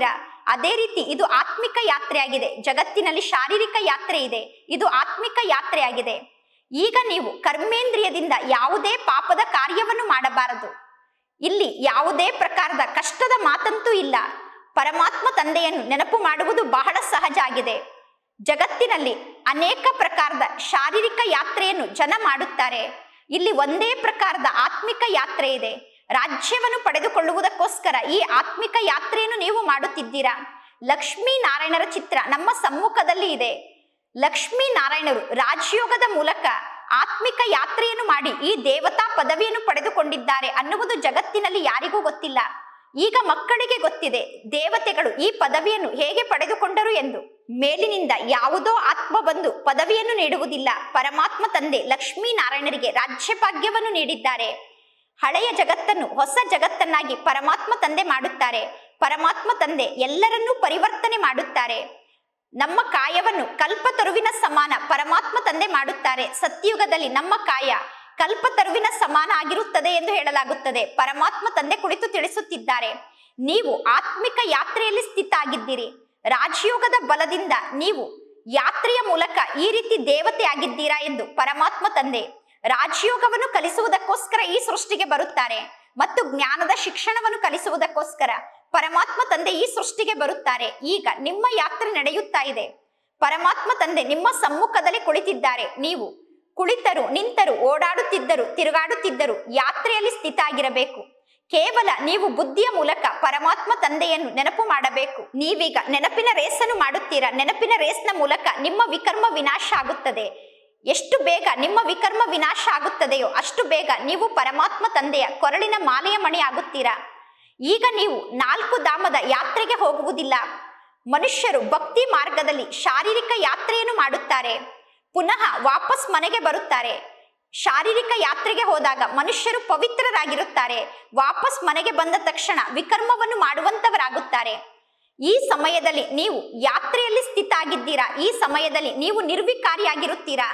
ಅದೇ ರೀತಿ ಇದು ಆತ್ಮಿಕ ಯಾತ್ರೆಯಾಗಿದೆ ಜಗತ್ತಿನಲ್ಲಿ ಶಾರೀರಿಕ ಯಾತ್ರೆ ಇದೆ ಇದು ಆತ್ಮಿಕ ಯಾತ್ರೆಯಾಗಿದೆ ಈಗ ನೀವು ಕರ್ಮೇಂದ್ರಿಯದಿಂದ ಯಾವುದೇ ಪಾಪದ ಕಾರ್ಯವನ್ನು ಮಾಡಬಾರದು ಇಲ್ಲಿ ಯಾವುದೇ ಪ್ರಕಾರದ ಕಷ್ಟದ ಮಾತಂತೂ ಇಲ್ಲ ಪರಮಾತ್ಮ ತಂದೆಯನ್ನು ನೆನಪು ಮಾಡುವುದು ಬಹಳ ಸಹಜ ಆಗಿದೆ ಜಗತ್ತಿನಲ್ಲಿ ಅನೇಕ ಪ್ರಕಾರದ ಶಾರೀರಿಕ ಯಾತ್ರೆಯನ್ನು ಜನ ಮಾಡುತ್ತಾರೆ ಇಲ್ಲಿ ಒಂದೇ ಪ್ರಕಾರದ ಆತ್ಮಿಕ ಯಾತ್ರೆ ಇದೆ ರಾಜ್ಯವನ್ನು ಪಡೆದುಕೊಳ್ಳುವುದಕ್ಕೋಸ್ಕರ ಈ ಆತ್ಮಿಕ ಯಾತ್ರೆಯನ್ನು ನೀವು ಮಾಡುತ್ತಿದ್ದೀರಾ ಲಕ್ಷ್ಮೀ ನಾರಾಯಣರ ಚಿತ್ರ ನಮ್ಮ ಸಮ್ಮುಖದಲ್ಲಿ ಇದೆ ಲಕ್ಷ್ಮೀ ನಾರಾಯಣರು ರಾಜಯೋಗದ ಮೂಲಕ ಆತ್ಮಿಕ ಯಾತ್ರೆಯನ್ನು ಮಾಡಿ ಈ ದೇವತಾ ಪದವಿಯನ್ನು ಪಡೆದುಕೊಂಡಿದ್ದಾರೆ ಅನ್ನುವುದು ಜಗತ್ತಿನಲ್ಲಿ ಯಾರಿಗೂ ಗೊತ್ತಿಲ್ಲ ಈಗ ಮಕ್ಕಳಿಗೆ ಗೊತ್ತಿದೆ ದೇವತೆಗಳು ಈ ಪದವಿಯನ್ನು ಹೇಗೆ ಪಡೆದುಕೊಂಡರು ಎಂದು ಮೇಲಿನಿಂದ ಯಾವುದೋ ಆತ್ಮ ಬಂದು ಪದವಿಯನ್ನು ನೀಡುವುದಿಲ್ಲ ಪರಮಾತ್ಮ ತಂದೆ ಲಕ್ಷ್ಮೀ ನಾರಾಯಣರಿಗೆ ರಾಜ್ಯಭಾಗ್ಯವನ್ನು ನೀಡಿದ್ದಾರೆ ಹಳೆಯ ಜಗತ್ತನ್ನು ಹೊಸ ಜಗತ್ತನ್ನಾಗಿ ಪರಮಾತ್ಮ ತಂದೆ ಮಾಡುತ್ತಾರೆ ಪರಮಾತ್ಮ ತಂದೆ ಎಲ್ಲರನ್ನೂ ಪರಿವರ್ತನೆ ಮಾಡುತ್ತಾರೆ ನಮ್ಮ ಕಾಯವನ್ನು ಕಲ್ಪತರುವಿನ ಸಮಾನ ಪರಮಾತ್ಮ ತಂದೆ ಮಾಡುತ್ತಾರೆ ಸತ್ಯುಗದಲ್ಲಿ ನಮ್ಮ ಕಾಯ ಕಲ್ಪತರುವಿನ ಸಮಾನ ಆಗಿರುತ್ತದೆ ಎಂದು ಹೇಳಲಾಗುತ್ತದೆ ಪರಮಾತ್ಮ ತಂದೆ ಕುಳಿತು ತಿಳಿಸುತ್ತಿದ್ದಾರೆ ನೀವು ಆತ್ಮಿಕ ಯಾತ್ರೆಯಲ್ಲಿ ಸ್ಥಿತ ಆಗಿದ್ದೀರಿ ರಾಜಯೋಗದ ಬಲದಿಂದ ನೀವು ಯಾತ್ರೆಯ ಮೂಲಕ ಈ ರೀತಿ ದೇವತೆ ಆಗಿದ್ದೀರಾ ಎಂದು ಪರಮಾತ್ಮ ತಂದೆ ರಾಜಯೋಗವನ್ನು ಕಲಿಸುವುದಕ್ಕೋಸ್ಕರ ಈ ಸೃಷ್ಟಿಗೆ ಬರುತ್ತಾರೆ ಮತ್ತು ಜ್ಞಾನದ ಶಿಕ್ಷಣವನ್ನು ಕಲಿಸುವುದಕ್ಕೋಸ್ಕರ ಪರಮಾತ್ಮ ತಂದೆ ಈ ಸೃಷ್ಟಿಗೆ ಬರುತ್ತಾರೆ ಈಗ ನಿಮ್ಮ ಯಾತ್ರೆ ನಡೆಯುತ್ತಾ ಇದೆ ಪರಮಾತ್ಮ ತಂದೆ ನಿಮ್ಮ ಸಮ್ಮುಖದಲ್ಲಿ ಕುಳಿತಿದ್ದಾರೆ ನೀವು ಕುಳಿತರು ನಿಂತರು ಓಡಾಡುತ್ತಿದ್ದರು ತಿರುಗಾಡುತ್ತಿದ್ದರು ಯಾತ್ರೆಯಲ್ಲಿ ಸ್ಥಿತ ಆಗಿರಬೇಕು ಕೇವಲ ನೀವು ಬುದ್ಧಿಯ ಮೂಲಕ ಪರಮಾತ್ಮ ತಂದೆಯನ್ನು ನೆನಪು ಮಾಡಬೇಕು ನೀವೀಗ ನೆನಪಿನ ರೇಸನ್ನು ಮಾಡುತ್ತೀರಾ ನೆನಪಿನ ರೇಸ್ನ ಮೂಲಕ ನಿಮ್ಮ ವಿಕರ್ಮ ವಿನಾಶ ಆಗುತ್ತದೆ ಎಷ್ಟು ಬೇಗ ನಿಮ್ಮ ವಿಕರ್ಮ ವಿನಾಶ ಆಗುತ್ತದೆಯೋ ಅಷ್ಟು ಬೇಗ ನೀವು ಪರಮಾತ್ಮ ತಂದೆಯ ಕೊರಳಿನ ಮಾಲೆಯ ಮಣಿ ಆಗುತ್ತೀರಾ ಈಗ ನೀವು ನಾಲ್ಕು ಧಾಮದ ಯಾತ್ರೆಗೆ ಹೋಗುವುದಿಲ್ಲ ಮನುಷ್ಯರು ಭಕ್ತಿ ಮಾರ್ಗದಲ್ಲಿ ಶಾರೀರಿಕ ಯಾತ್ರೆಯನ್ನು ಮಾಡುತ್ತಾರೆ ಪುನಃ ವಾಪಸ್ ಮನೆಗೆ ಬರುತ್ತಾರೆ ಶಾರೀರಿಕ ಯಾತ್ರೆಗೆ ಹೋದಾಗ ಮನುಷ್ಯರು ಪವಿತ್ರರಾಗಿರುತ್ತಾರೆ ವಾಪಸ್ ಮನೆಗೆ ಬಂದ ತಕ್ಷಣ ವಿಕರ್ಮವನ್ನು ಮಾಡುವಂತವರಾಗುತ್ತಾರೆ ಈ ಸಮಯದಲ್ಲಿ ನೀವು ಯಾತ್ರೆಯಲ್ಲಿ ಸ್ಥಿತ ಆಗಿದ್ದೀರಾ ಈ ಸಮಯದಲ್ಲಿ ನೀವು ನಿರ್ವಿಕಾರಿಯಾಗಿರುತ್ತೀರಾ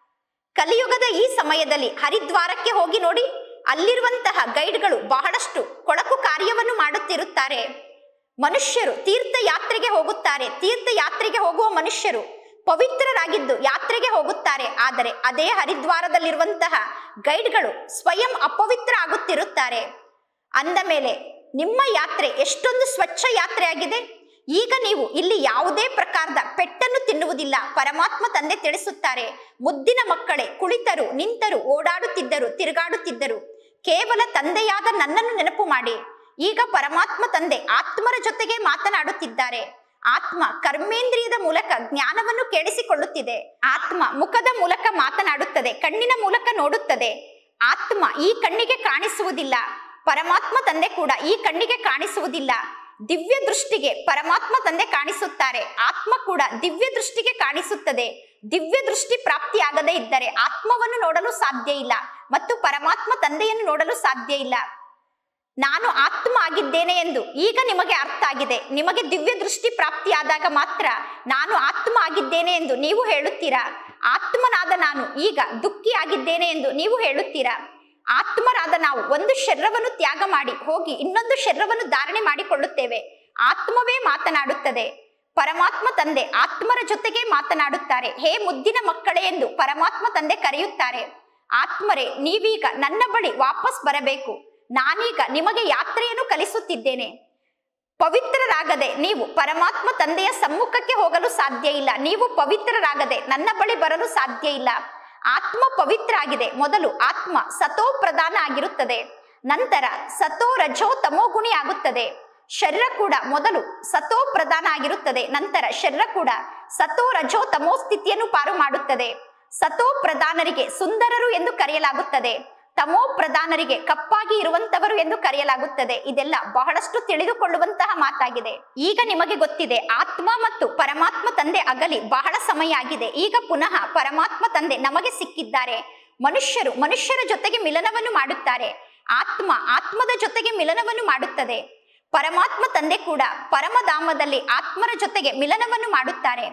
ಕಲಿಯುಗದ ಈ ಸಮಯದಲ್ಲಿ ಹರಿದ್ವಾರಕ್ಕೆ ಹೋಗಿ ನೋಡಿ ಅಲ್ಲಿರುವಂತಹ ಗೈಡ್ಗಳು ಬಹಳಷ್ಟು ಕೊಳಕು ಕಾರ್ಯವನ್ನು ಮಾಡುತ್ತಿರುತ್ತಾರೆ ಮನುಷ್ಯರು ತೀರ್ಥ ಯಾತ್ರೆಗೆ ಹೋಗುತ್ತಾರೆ ತೀರ್ಥ ಯಾತ್ರೆಗೆ ಹೋಗುವ ಮನುಷ್ಯರು ಪವಿತ್ರರಾಗಿದ್ದು ಯಾತ್ರೆಗೆ ಹೋಗುತ್ತಾರೆ ಆದರೆ ಅದೇ ಹರಿದ್ವಾರದಲ್ಲಿರುವಂತಹ ಗೈಡ್ಗಳು ಸ್ವಯಂ ಅಪವಿತ್ರ ಆಗುತ್ತಿರುತ್ತಾರೆ ಅಂದ ಮೇಲೆ ನಿಮ್ಮ ಯಾತ್ರೆ ಎಷ್ಟೊಂದು ಸ್ವಚ್ಛ ಯಾತ್ರೆ ಆಗಿದೆ ಈಗ ನೀವು ಇಲ್ಲಿ ಯಾವುದೇ ಪ್ರಕಾರದ ಪೆಟ್ಟನ್ನು ತಿನ್ನುವುದಿಲ್ಲ ಪರಮಾತ್ಮ ತಂದೆ ತಿಳಿಸುತ್ತಾರೆ ಮುದ್ದಿನ ಮಕ್ಕಳೇ ಕುಳಿತರು ನಿಂತರು ಓಡಾಡುತ್ತಿದ್ದರು ತಿರುಗಾಡುತ್ತಿದ್ದರು ಕೇವಲ ತಂದೆಯಾದ ನನ್ನನ್ನು ನೆನಪು ಮಾಡಿ ಈಗ ಪರಮಾತ್ಮ ತಂದೆ ಆತ್ಮರ ಜೊತೆಗೆ ಮಾತನಾಡುತ್ತಿದ್ದಾರೆ ಆತ್ಮ ಕರ್ಮೇಂದ್ರಿಯದ ಮೂಲಕ ಜ್ಞಾನವನ್ನು ಕೇಳಿಸಿಕೊಳ್ಳುತ್ತಿದೆ ಆತ್ಮ ಮುಖದ ಮೂಲಕ ಮಾತನಾಡುತ್ತದೆ ಕಣ್ಣಿನ ಮೂಲಕ ನೋಡುತ್ತದೆ ಆತ್ಮ ಈ ಕಣ್ಣಿಗೆ ಕಾಣಿಸುವುದಿಲ್ಲ ಪರಮಾತ್ಮ ತಂದೆ ಕೂಡ ಈ ಕಣ್ಣಿಗೆ ಕಾಣಿಸುವುದಿಲ್ಲ ದಿವ್ಯ ದೃಷ್ಟಿಗೆ ಪರಮಾತ್ಮ ತಂದೆ ಕಾಣಿಸುತ್ತಾರೆ ಆತ್ಮ ಕೂಡ ದಿವ್ಯ ದೃಷ್ಟಿಗೆ ಕಾಣಿಸುತ್ತದೆ ದಿವ್ಯ ದೃಷ್ಟಿ ಪ್ರಾಪ್ತಿಯಾಗದೇ ಇದ್ದರೆ ಆತ್ಮವನ್ನು ನೋಡಲು ಸಾಧ್ಯ ಇಲ್ಲ ಮತ್ತು ಪರಮಾತ್ಮ ತಂದೆಯನ್ನು ನೋಡಲು ಸಾಧ್ಯ ಇಲ್ಲ ನಾನು ಆತ್ಮ ಆಗಿದ್ದೇನೆ ಎಂದು ಈಗ ನಿಮಗೆ ಅರ್ಥ ಆಗಿದೆ ನಿಮಗೆ ದಿವ್ಯ ದೃಷ್ಟಿ ಪ್ರಾಪ್ತಿಯಾದಾಗ ಮಾತ್ರ ನಾನು ಆತ್ಮ ಆಗಿದ್ದೇನೆ ಎಂದು ನೀವು ಹೇಳುತ್ತೀರಾ ಆತ್ಮನಾದ ನಾನು ಈಗ ದುಃಖಿ ಆಗಿದ್ದೇನೆ ಎಂದು ನೀವು ಹೇಳುತ್ತೀರಾ ಆತ್ಮರಾದ ನಾವು ಒಂದು ಶರೀರವನ್ನು ತ್ಯಾಗ ಮಾಡಿ ಹೋಗಿ ಇನ್ನೊಂದು ಶರೀರವನ್ನು ಧಾರಣೆ ಮಾಡಿಕೊಳ್ಳುತ್ತೇವೆ ಆತ್ಮವೇ ಮಾತನಾಡುತ್ತದೆ ಪರಮಾತ್ಮ ತಂದೆ ಆತ್ಮರ ಜೊತೆಗೆ ಮಾತನಾಡುತ್ತಾರೆ ಹೇ ಮುದ್ದಿನ ಮಕ್ಕಳೇ ಎಂದು ಪರಮಾತ್ಮ ತಂದೆ ಕರೆಯುತ್ತಾರೆ ಆತ್ಮರೇ ನೀವೀಗ ನನ್ನ ಬಳಿ ವಾಪಸ್ ಬರಬೇಕು ನಾನೀಗ ನಿಮಗೆ ಯಾತ್ರೆಯನ್ನು ಕಲಿಸುತ್ತಿದ್ದೇನೆ ಪವಿತ್ರರಾಗದೆ ನೀವು ಪರಮಾತ್ಮ ತಂದೆಯ ಸಮ್ಮುಖಕ್ಕೆ ಹೋಗಲು ಸಾಧ್ಯ ಇಲ್ಲ ನೀವು ಪವಿತ್ರರಾಗದೆ ನನ್ನ ಬಳಿ ಬರಲು ಸಾಧ್ಯ ಇಲ್ಲ ಆತ್ಮ ಪವಿತ್ರ ಆಗಿದೆ ಮೊದಲು ಆತ್ಮ ಸತೋ ಪ್ರಧಾನ ಆಗಿರುತ್ತದೆ ನಂತರ ಸತೋ ರಜೋ ತಮೋ ಗುಣಿ ಆಗುತ್ತದೆ ಶರೀರ ಕೂಡ ಮೊದಲು ಸತೋ ಪ್ರಧಾನ ಆಗಿರುತ್ತದೆ ನಂತರ ಶರೀರ ಕೂಡ ಸತೋ ರಜೋ ತಮೋ ಸ್ಥಿತಿಯನ್ನು ಪಾರು ಮಾಡುತ್ತದೆ ಸತೋ ಪ್ರಧಾನರಿಗೆ ಸುಂದರರು ಎಂದು ಕರೆಯಲಾಗುತ್ತದೆ ತಮೋ ಪ್ರಧಾನರಿಗೆ ಕಪ್ಪಾಗಿ ಇರುವಂತವರು ಎಂದು ಕರೆಯಲಾಗುತ್ತದೆ ಇದೆಲ್ಲ ಬಹಳಷ್ಟು ತಿಳಿದುಕೊಳ್ಳುವಂತಹ ಮಾತಾಗಿದೆ ಈಗ ನಿಮಗೆ ಗೊತ್ತಿದೆ ಆತ್ಮ ಮತ್ತು ಪರಮಾತ್ಮ ತಂದೆ ಅಗಲಿ ಬಹಳ ಸಮಯ ಆಗಿದೆ ಈಗ ಪುನಃ ಪರಮಾತ್ಮ ತಂದೆ ನಮಗೆ ಸಿಕ್ಕಿದ್ದಾರೆ ಮನುಷ್ಯರು ಮನುಷ್ಯರ ಜೊತೆಗೆ ಮಿಲನವನ್ನು ಮಾಡುತ್ತಾರೆ ಆತ್ಮ ಆತ್ಮದ ಜೊತೆಗೆ ಮಿಲನವನ್ನು ಮಾಡುತ್ತದೆ ಪರಮಾತ್ಮ ತಂದೆ ಕೂಡ ಪರಮಧಾಮದಲ್ಲಿ ಆತ್ಮರ ಜೊತೆಗೆ ಮಿಲನವನ್ನು ಮಾಡುತ್ತಾರೆ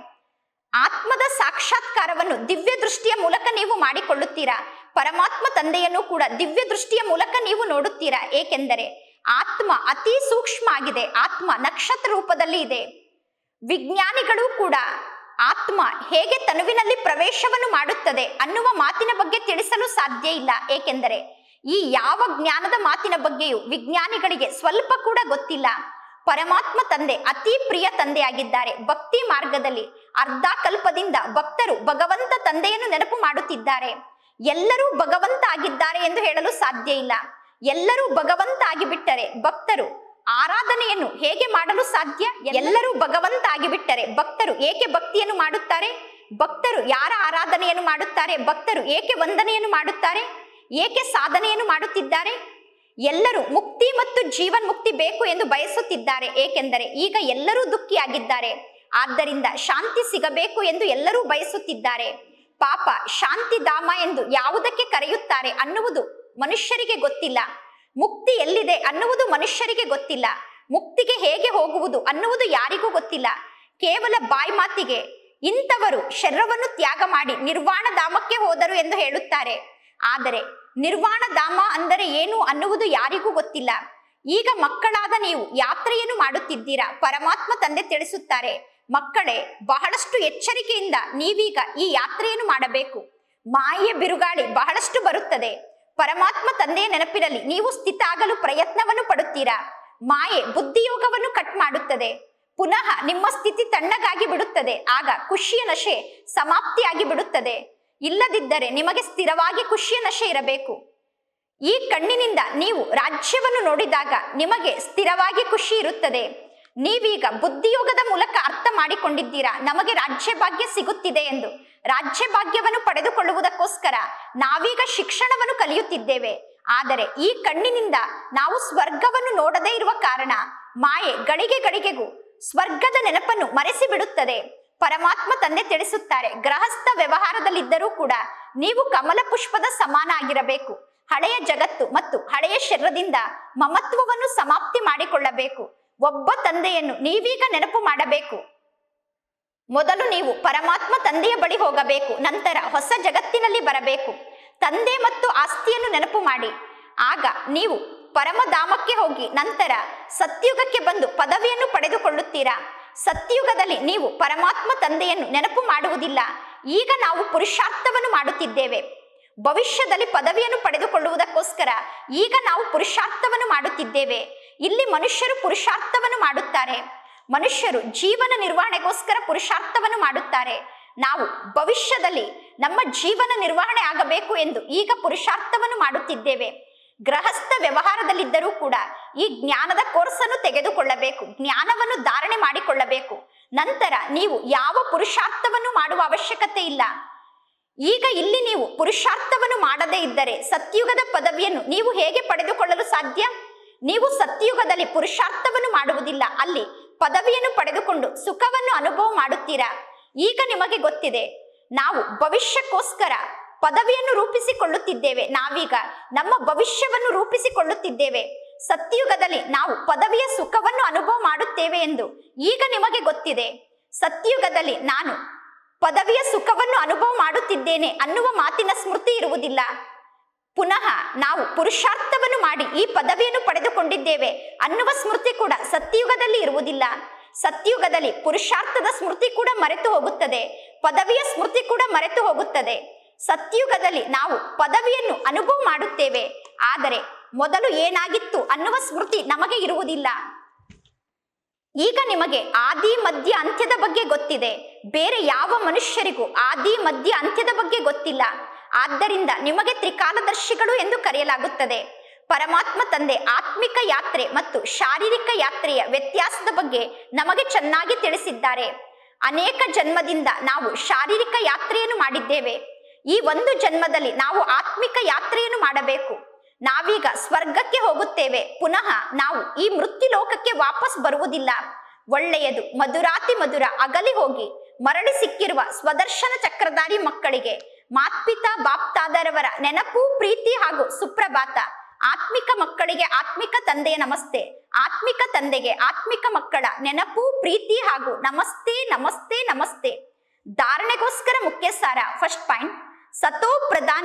ಆತ್ಮದ ಸಾಕ್ಷಾತ್ಕಾರವನ್ನು ದಿವ್ಯ ದೃಷ್ಟಿಯ ಮೂಲಕ ನೀವು ಮಾಡಿಕೊಳ್ಳುತ್ತೀರಾ ಪರಮಾತ್ಮ ತಂದೆಯನ್ನು ಕೂಡ ದಿವ್ಯ ದೃಷ್ಟಿಯ ಮೂಲಕ ನೀವು ನೋಡುತ್ತೀರಾ ಏಕೆಂದರೆ ಆತ್ಮ ಅತಿ ಸೂಕ್ಷ್ಮ ಆಗಿದೆ ಆತ್ಮ ನಕ್ಷತ್ರ ರೂಪದಲ್ಲಿ ಇದೆ ವಿಜ್ಞಾನಿಗಳು ಕೂಡ ಆತ್ಮ ಹೇಗೆ ತನುವಿನಲ್ಲಿ ಪ್ರವೇಶವನ್ನು ಮಾಡುತ್ತದೆ ಅನ್ನುವ ಮಾತಿನ ಬಗ್ಗೆ ತಿಳಿಸಲು ಸಾಧ್ಯ ಇಲ್ಲ ಏಕೆಂದರೆ ಈ ಯಾವ ಜ್ಞಾನದ ಮಾತಿನ ಬಗ್ಗೆಯೂ ವಿಜ್ಞಾನಿಗಳಿಗೆ ಸ್ವಲ್ಪ ಕೂಡ ಗೊತ್ತಿಲ್ಲ ಪರಮಾತ್ಮ ತಂದೆ ಅತಿ ಪ್ರಿಯ ತಂದೆಯಾಗಿದ್ದಾರೆ ಭಕ್ತಿ ಮಾರ್ಗದಲ್ಲಿ ಅರ್ಧ ಕಲ್ಪದಿಂದ ಭಕ್ತರು ಭಗವಂತ ತಂದೆಯನ್ನು ನೆನಪು ಮಾಡುತ್ತಿದ್ದಾರೆ ಎಲ್ಲರೂ ಭಗವಂತ ಆಗಿದ್ದಾರೆ ಎಂದು ಹೇಳಲು ಸಾಧ್ಯ ಇಲ್ಲ ಎಲ್ಲರೂ ಭಗವಂತ ಆಗಿಬಿಟ್ಟರೆ ಭಕ್ತರು ಆರಾಧನೆಯನ್ನು ಹೇಗೆ ಮಾಡಲು ಸಾಧ್ಯ ಎಲ್ಲರೂ ಭಗವಂತ ಆಗಿಬಿಟ್ಟರೆ ಭಕ್ತರು ಏಕೆ ಭಕ್ತಿಯನ್ನು ಮಾಡುತ್ತಾರೆ ಭಕ್ತರು ಯಾರ ಆರಾಧನೆಯನ್ನು ಮಾಡುತ್ತಾರೆ ಭಕ್ತರು ಏಕೆ ವಂದನೆಯನ್ನು ಮಾಡುತ್ತಾರೆ ಏಕೆ ಸಾಧನೆಯನ್ನು ಮಾಡುತ್ತಿದ್ದಾರೆ ಎಲ್ಲರೂ ಮುಕ್ತಿ ಮತ್ತು ಜೀವನ್ ಮುಕ್ತಿ ಬೇಕು ಎಂದು ಬಯಸುತ್ತಿದ್ದಾರೆ ಏಕೆಂದರೆ ಈಗ ಎಲ್ಲರೂ ದುಃಖಿಯಾಗಿದ್ದಾರೆ ಆದ್ದರಿಂದ ಶಾಂತಿ ಸಿಗಬೇಕು ಎಂದು ಎಲ್ಲರೂ ಬಯಸುತ್ತಿದ್ದಾರೆ ಪಾಪ ಶಾಂತಿಧಾಮ ಎಂದು ಯಾವುದಕ್ಕೆ ಕರೆಯುತ್ತಾರೆ ಅನ್ನುವುದು ಮನುಷ್ಯರಿಗೆ ಗೊತ್ತಿಲ್ಲ ಮುಕ್ತಿ ಎಲ್ಲಿದೆ ಅನ್ನುವುದು ಮನುಷ್ಯರಿಗೆ ಗೊತ್ತಿಲ್ಲ ಮುಕ್ತಿಗೆ ಹೇಗೆ ಹೋಗುವುದು ಅನ್ನುವುದು ಯಾರಿಗೂ ಗೊತ್ತಿಲ್ಲ ಕೇವಲ ಬಾಯಿ ಮಾತಿಗೆ ಇಂಥವರು ಶರೀರವನ್ನು ತ್ಯಾಗ ಮಾಡಿ ನಿರ್ವಾಣ ಧಾಮಕ್ಕೆ ಹೋದರು ಎಂದು ಹೇಳುತ್ತಾರೆ ಆದರೆ ನಿರ್ವಾಣ ಧಾಮ ಅಂದರೆ ಏನು ಅನ್ನುವುದು ಯಾರಿಗೂ ಗೊತ್ತಿಲ್ಲ ಈಗ ಮಕ್ಕಳಾದ ನೀವು ಯಾತ್ರೆಯನ್ನು ಮಾಡುತ್ತಿದ್ದೀರಾ ಪರಮಾತ್ಮ ತಂದೆ ತಿಳಿಸುತ್ತಾರೆ ಮಕ್ಕಳೇ ಬಹಳಷ್ಟು ಎಚ್ಚರಿಕೆಯಿಂದ ನೀವೀಗ ಈ ಯಾತ್ರೆಯನ್ನು ಮಾಡಬೇಕು ಮಾಯೆಯ ಬಿರುಗಾಳಿ ಬಹಳಷ್ಟು ಬರುತ್ತದೆ ಪರಮಾತ್ಮ ತಂದೆಯ ನೆನಪಿನಲ್ಲಿ ನೀವು ಸ್ಥಿತ ಆಗಲು ಪ್ರಯತ್ನವನ್ನು ಪಡುತ್ತೀರಾ ಮಾಯೆ ಬುದ್ಧಿಯೋಗವನ್ನು ಕಟ್ ಮಾಡುತ್ತದೆ ಪುನಃ ನಿಮ್ಮ ಸ್ಥಿತಿ ತಣ್ಣಗಾಗಿ ಬಿಡುತ್ತದೆ ಆಗ ಖುಷಿಯ ನಶೆ ಸಮಾಪ್ತಿಯಾಗಿ ಬಿಡುತ್ತದೆ ಇಲ್ಲದಿದ್ದರೆ ನಿಮಗೆ ಸ್ಥಿರವಾಗಿ ಖುಷಿಯ ನಶೆ ಇರಬೇಕು ಈ ಕಣ್ಣಿನಿಂದ ನೀವು ರಾಜ್ಯವನ್ನು ನೋಡಿದಾಗ ನಿಮಗೆ ಸ್ಥಿರವಾಗಿ ಖುಷಿ ಇರುತ್ತದೆ ನೀವೀಗ ಬುದ್ಧಿಯೋಗದ ಮೂಲಕ ಅರ್ಥ ಮಾಡಿಕೊಂಡಿದ್ದೀರಾ ನಮಗೆ ರಾಜ್ಯ ಭಾಗ್ಯ ಸಿಗುತ್ತಿದೆ ಎಂದು ರಾಜ್ಯ ಭಾಗ್ಯವನ್ನು ಪಡೆದುಕೊಳ್ಳುವುದಕ್ಕೋಸ್ಕರ ನಾವೀಗ ಶಿಕ್ಷಣವನ್ನು ಕಲಿಯುತ್ತಿದ್ದೇವೆ ಆದರೆ ಈ ಕಣ್ಣಿನಿಂದ ನಾವು ಸ್ವರ್ಗವನ್ನು ನೋಡದೇ ಇರುವ ಕಾರಣ ಮಾಯೆ ಗಳಿಗೆ ಗಳಿಗೆಗೂ ಸ್ವರ್ಗದ ನೆನಪನ್ನು ಮರೆಸಿ ಬಿಡುತ್ತದೆ ಪರಮಾತ್ಮ ತಂದೆ ತಿಳಿಸುತ್ತಾರೆ ಗೃಹಸ್ಥ ವ್ಯವಹಾರದಲ್ಲಿದ್ದರೂ ಕೂಡ ನೀವು ಕಮಲ ಪುಷ್ಪದ ಸಮಾನ ಆಗಿರಬೇಕು ಹಳೆಯ ಜಗತ್ತು ಮತ್ತು ಹಳೆಯ ಶರೀರದಿಂದ ಮಮತ್ವವನ್ನು ಸಮಾಪ್ತಿ ಮಾಡಿಕೊಳ್ಳಬೇಕು ಒಬ್ಬ ತಂದೆಯನ್ನು ನೀವೀಗ ನೆನಪು ಮಾಡಬೇಕು ಮೊದಲು ನೀವು ಪರಮಾತ್ಮ ತಂದೆಯ ಬಳಿ ಹೋಗಬೇಕು ನಂತರ ಹೊಸ ಜಗತ್ತಿನಲ್ಲಿ ಬರಬೇಕು ತಂದೆ ಮತ್ತು ಆಸ್ತಿಯನ್ನು ನೆನಪು ಮಾಡಿ ಆಗ ನೀವು ಪರಮಧಾಮಕ್ಕೆ ಹೋಗಿ ನಂತರ ಸತ್ಯುಗಕ್ಕೆ ಬಂದು ಪದವಿಯನ್ನು ಪಡೆದುಕೊಳ್ಳುತ್ತೀರಾ ಸತ್ಯುಗದಲ್ಲಿ ನೀವು ಪರಮಾತ್ಮ ತಂದೆಯನ್ನು ನೆನಪು ಮಾಡುವುದಿಲ್ಲ ಈಗ ನಾವು ಪುರುಷಾರ್ಥವನ್ನು ಮಾಡುತ್ತಿದ್ದೇವೆ ಭವಿಷ್ಯದಲ್ಲಿ ಪದವಿಯನ್ನು ಪಡೆದುಕೊಳ್ಳುವುದಕ್ಕೋಸ್ಕರ ಈಗ ನಾವು ಪುರುಷಾರ್ಥವನ್ನು ಮಾಡುತ್ತಿದ್ದೇವೆ ಇಲ್ಲಿ ಮನುಷ್ಯರು ಪುರುಷಾರ್ಥವನ್ನು ಮಾಡುತ್ತಾರೆ ಮನುಷ್ಯರು ಜೀವನ ನಿರ್ವಹಣೆಗೋಸ್ಕರ ಪುರುಷಾರ್ಥವನ್ನು ಮಾಡುತ್ತಾರೆ ನಾವು ಭವಿಷ್ಯದಲ್ಲಿ ನಮ್ಮ ಜೀವನ ನಿರ್ವಹಣೆ ಆಗಬೇಕು ಎಂದು ಈಗ ಪುರುಷಾರ್ಥವನ್ನು ಮಾಡುತ್ತಿದ್ದೇವೆ ಗೃಹಸ್ಥ ವ್ಯವಹಾರದಲ್ಲಿದ್ದರೂ ಕೂಡ ಈ ಜ್ಞಾನದ ಕೋರ್ಸನ್ನು ತೆಗೆದುಕೊಳ್ಳಬೇಕು ಜ್ಞಾನವನ್ನು ಧಾರಣೆ ಮಾಡಿಕೊಳ್ಳಬೇಕು ನಂತರ ನೀವು ಯಾವ ಪುರುಷಾರ್ಥವನ್ನು ಮಾಡುವ ಅವಶ್ಯಕತೆ ಇಲ್ಲ ಈಗ ಇಲ್ಲಿ ನೀವು ಪುರುಷಾರ್ಥವನ್ನು ಮಾಡದೇ ಇದ್ದರೆ ಸತ್ಯುಗದ ಪದವಿಯನ್ನು ನೀವು ಹೇಗೆ ಪಡೆದುಕೊಳ್ಳಲು ಸಾಧ್ಯ ನೀವು ಸತ್ಯುಗದಲ್ಲಿ ಪುರುಷಾರ್ಥವನ್ನು ಮಾಡುವುದಿಲ್ಲ ಅಲ್ಲಿ ಪದವಿಯನ್ನು ಪಡೆದುಕೊಂಡು ಸುಖವನ್ನು ಅನುಭವ ಮಾಡುತ್ತೀರಾ ಈಗ ನಿಮಗೆ ಗೊತ್ತಿದೆ ನಾವು ಭವಿಷ್ಯಕ್ಕೋಸ್ಕರ ಪದವಿಯನ್ನು ರೂಪಿಸಿಕೊಳ್ಳುತ್ತಿದ್ದೇವೆ ನಾವೀಗ ನಮ್ಮ ಭವಿಷ್ಯವನ್ನು ರೂಪಿಸಿಕೊಳ್ಳುತ್ತಿದ್ದೇವೆ ಸತ್ಯುಗದಲ್ಲಿ ನಾವು ಪದವಿಯ ಸುಖವನ್ನು ಅನುಭವ ಮಾಡುತ್ತೇವೆ ಎಂದು ಈಗ ನಿಮಗೆ ಗೊತ್ತಿದೆ ಸತ್ಯುಗದಲ್ಲಿ ನಾನು ಪದವಿಯ ಸುಖವನ್ನು ಅನುಭವ ಮಾಡುತ್ತಿದ್ದೇನೆ ಅನ್ನುವ ಮಾತಿನ ಸ್ಮೃತಿ ಇರುವುದಿಲ್ಲ ಪುನಃ ನಾವು ಪುರುಷಾರ್ಥವನ್ನು ಮಾಡಿ ಈ ಪದವಿಯನ್ನು ಪಡೆದುಕೊಂಡಿದ್ದೇವೆ ಅನ್ನುವ ಸ್ಮೃತಿ ಕೂಡ ಸತ್ಯುಗದಲ್ಲಿ ಇರುವುದಿಲ್ಲ ಸತ್ಯುಗದಲ್ಲಿ ಪುರುಷಾರ್ಥದ ಸ್ಮೃತಿ ಕೂಡ ಮರೆತು ಹೋಗುತ್ತದೆ ಪದವಿಯ ಸ್ಮೃತಿ ಕೂಡ ಮರೆತು ಹೋಗುತ್ತದೆ ಸತ್ಯುಗದಲ್ಲಿ ನಾವು ಪದವಿಯನ್ನು ಅನುಭವ ಮಾಡುತ್ತೇವೆ ಆದರೆ ಮೊದಲು ಏನಾಗಿತ್ತು ಅನ್ನುವ ಸ್ಮೃತಿ ನಮಗೆ ಇರುವುದಿಲ್ಲ ಈಗ ನಿಮಗೆ ಆದಿ ಮಧ್ಯ ಅಂತ್ಯದ ಬಗ್ಗೆ ಗೊತ್ತಿದೆ ಬೇರೆ ಯಾವ ಮನುಷ್ಯರಿಗೂ ಆದಿ ಮಧ್ಯ ಅಂತ್ಯದ ಬಗ್ಗೆ ಗೊತ್ತಿಲ್ಲ ಆದ್ದರಿಂದ ನಿಮಗೆ ತ್ರಿಕಾಲದರ್ಶಿಗಳು ಎಂದು ಕರೆಯಲಾಗುತ್ತದೆ ಪರಮಾತ್ಮ ತಂದೆ ಆತ್ಮಿಕ ಯಾತ್ರೆ ಮತ್ತು ಶಾರೀರಿಕ ಯಾತ್ರೆಯ ವ್ಯತ್ಯಾಸದ ಬಗ್ಗೆ ನಮಗೆ ಚೆನ್ನಾಗಿ ತಿಳಿಸಿದ್ದಾರೆ ಅನೇಕ ಜನ್ಮದಿಂದ ನಾವು ಶಾರೀರಿಕ ಯಾತ್ರೆಯನ್ನು ಮಾಡಿದ್ದೇವೆ ಈ ಒಂದು ಜನ್ಮದಲ್ಲಿ ನಾವು ಆತ್ಮಿಕ ಯಾತ್ರೆಯನ್ನು ಮಾಡಬೇಕು ನಾವೀಗ ಸ್ವರ್ಗಕ್ಕೆ ಹೋಗುತ್ತೇವೆ ಪುನಃ ನಾವು ಈ ಮೃತ್ಯು ಲೋಕಕ್ಕೆ ವಾಪಸ್ ಬರುವುದಿಲ್ಲ ಒಳ್ಳೆಯದು ಮಧುರಾತಿ ಮಧುರ ಅಗಲಿ ಹೋಗಿ ಮರಳಿ ಸಿಕ್ಕಿರುವ ಸ್ವದರ್ಶನ ಚಕ್ರಧಾರಿ ಮಕ್ಕಳಿಗೆ ಮಾತ್ಪಿತಾ ಬಾಪ್ತಾದರವರ ನೆನಪು ಪ್ರೀತಿ ಹಾಗೂ ಸುಪ್ರಭಾತ ಆತ್ಮಿಕ ಮಕ್ಕಳಿಗೆ ಆತ್ಮಿಕ ತಂದೆಯ ನಮಸ್ತೆ ಆತ್ಮಿಕ ತಂದೆಗೆ ಆತ್ಮಿಕ ಮಕ್ಕಳ ನೆನಪು ಪ್ರೀತಿ ಹಾಗೂ ನಮಸ್ತೆ ನಮಸ್ತೆ ನಮಸ್ತೆ ಧಾರಣೆಗೋಸ್ಕರ ಮುಖ್ಯ ಸಾರ ಫಸ್ಟ್ ಪಾಯಿಂಟ್ ಸತೋ ಪ್ರಧಾನ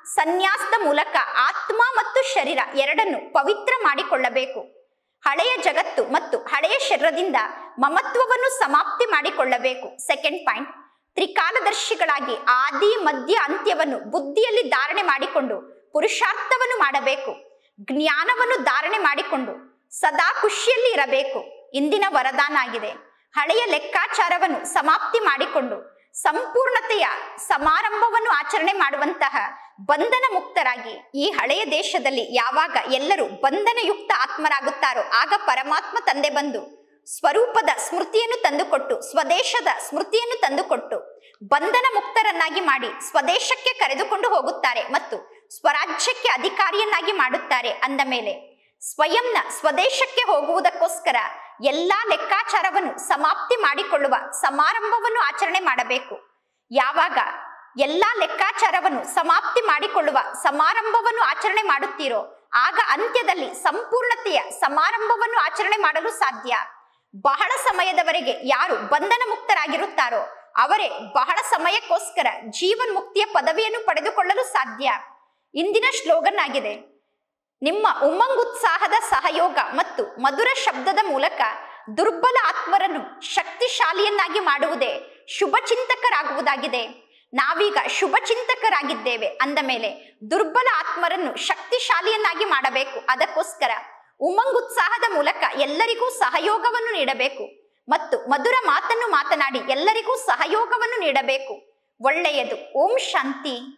ಸನ್ಯಾಸದ ಮೂಲಕ ಆತ್ಮ ಮತ್ತು ಶರೀರ ಎರಡನ್ನು ಪವಿತ್ರ ಮಾಡಿಕೊಳ್ಳಬೇಕು ಹಳೆಯ ಜಗತ್ತು ಮತ್ತು ಹಳೆಯ ಶರೀರದಿಂದ ಮಮತ್ವವನ್ನು ಸಮಾಪ್ತಿ ಮಾಡಿಕೊಳ್ಳಬೇಕು ಸೆಕೆಂಡ್ ಪಾಯಿಂಟ್ ತ್ರಿಕಾಲದರ್ಶಿಗಳಾಗಿ ಆದಿ ಮಧ್ಯ ಅಂತ್ಯವನ್ನು ಬುದ್ಧಿಯಲ್ಲಿ ಧಾರಣೆ ಮಾಡಿಕೊಂಡು ಪುರುಷಾರ್ಥವನ್ನು ಮಾಡಬೇಕು ಜ್ಞಾನವನ್ನು ಧಾರಣೆ ಮಾಡಿಕೊಂಡು ಸದಾ ಖುಷಿಯಲ್ಲಿ ಇರಬೇಕು ಇಂದಿನ ವರದಾನ ಆಗಿದೆ ಹಳೆಯ ಲೆಕ್ಕಾಚಾರವನ್ನು ಸಮಾಪ್ತಿ ಮಾಡಿಕೊಂಡು ಸಂಪೂರ್ಣತೆಯ ಸಮಾರಂಭವನ್ನು ಆಚರಣೆ ಮಾಡುವಂತಹ ಬಂಧನ ಮುಕ್ತರಾಗಿ ಈ ಹಳೆಯ ದೇಶದಲ್ಲಿ ಯಾವಾಗ ಎಲ್ಲರೂ ಬಂಧನಯುಕ್ತ ಆತ್ಮರಾಗುತ್ತಾರೋ ಆಗ ಪರಮಾತ್ಮ ತಂದೆ ಬಂದು ಸ್ವರೂಪದ ಸ್ಮೃತಿಯನ್ನು ತಂದುಕೊಟ್ಟು ಸ್ವದೇಶದ ಸ್ಮೃತಿಯನ್ನು ತಂದುಕೊಟ್ಟು ಬಂಧನ ಮುಕ್ತರನ್ನಾಗಿ ಮಾಡಿ ಸ್ವದೇಶಕ್ಕೆ ಕರೆದುಕೊಂಡು ಹೋಗುತ್ತಾರೆ ಮತ್ತು ಸ್ವರಾಜ್ಯಕ್ಕೆ ಅಧಿಕಾರಿಯನ್ನಾಗಿ ಮಾಡುತ್ತಾರೆ ಅಂದ ಮೇಲೆ ಸ್ವಯಂನ ಸ್ವದೇಶಕ್ಕೆ ಹೋಗುವುದಕ್ಕೋಸ್ಕರ ಎಲ್ಲಾ ಲೆಕ್ಕಾಚಾರವನ್ನು ಸಮಾಪ್ತಿ ಮಾಡಿಕೊಳ್ಳುವ ಸಮಾರಂಭವನ್ನು ಆಚರಣೆ ಮಾಡಬೇಕು ಯಾವಾಗ ಎಲ್ಲಾ ಲೆಕ್ಕಾಚಾರವನ್ನು ಸಮಾಪ್ತಿ ಮಾಡಿಕೊಳ್ಳುವ ಸಮಾರಂಭವನ್ನು ಆಚರಣೆ ಮಾಡುತ್ತೀರೋ ಆಗ ಅಂತ್ಯದಲ್ಲಿ ಸಂಪೂರ್ಣತೆಯ ಸಮಾರಂಭವನ್ನು ಆಚರಣೆ ಮಾಡಲು ಸಾಧ್ಯ ಬಹಳ ಸಮಯದವರೆಗೆ ಯಾರು ಬಂಧನ ಮುಕ್ತರಾಗಿರುತ್ತಾರೋ ಅವರೇ ಬಹಳ ಸಮಯಕ್ಕೋಸ್ಕರ ಜೀವನ್ ಮುಕ್ತಿಯ ಪದವಿಯನ್ನು ಪಡೆದುಕೊಳ್ಳಲು ಸಾಧ್ಯ ಇಂದಿನ ಶ್ಲೋಗನ್ ಆಗಿದೆ ನಿಮ್ಮ ಉಮ್ಮಂಗುತ್ಸಾಹದ ಸಹಯೋಗ ಮತ್ತು ಮಧುರ ಶಬ್ದದ ಮೂಲಕ ದುರ್ಬಲ ಆತ್ಮರನ್ನು ಶಕ್ತಿಶಾಲಿಯನ್ನಾಗಿ ಮಾಡುವುದೇ ಶುಭ ಚಿಂತಕರಾಗುವುದಾಗಿದೆ ನಾವೀಗ ಶುಭ ಚಿಂತಕರಾಗಿದ್ದೇವೆ ಅಂದ ಮೇಲೆ ದುರ್ಬಲ ಆತ್ಮರನ್ನು ಶಕ್ತಿಶಾಲಿಯನ್ನಾಗಿ ಮಾಡಬೇಕು ಅದಕ್ಕೋಸ್ಕರ ಉಮ್ಮಂಗುತ್ಸಾಹದ ಮೂಲಕ ಎಲ್ಲರಿಗೂ ಸಹಯೋಗವನ್ನು ನೀಡಬೇಕು ಮತ್ತು ಮಧುರ ಮಾತನ್ನು ಮಾತನಾಡಿ ಎಲ್ಲರಿಗೂ ಸಹಯೋಗವನ್ನು ನೀಡಬೇಕು ಒಳ್ಳೆಯದು ಓಂ ಶಾಂತಿ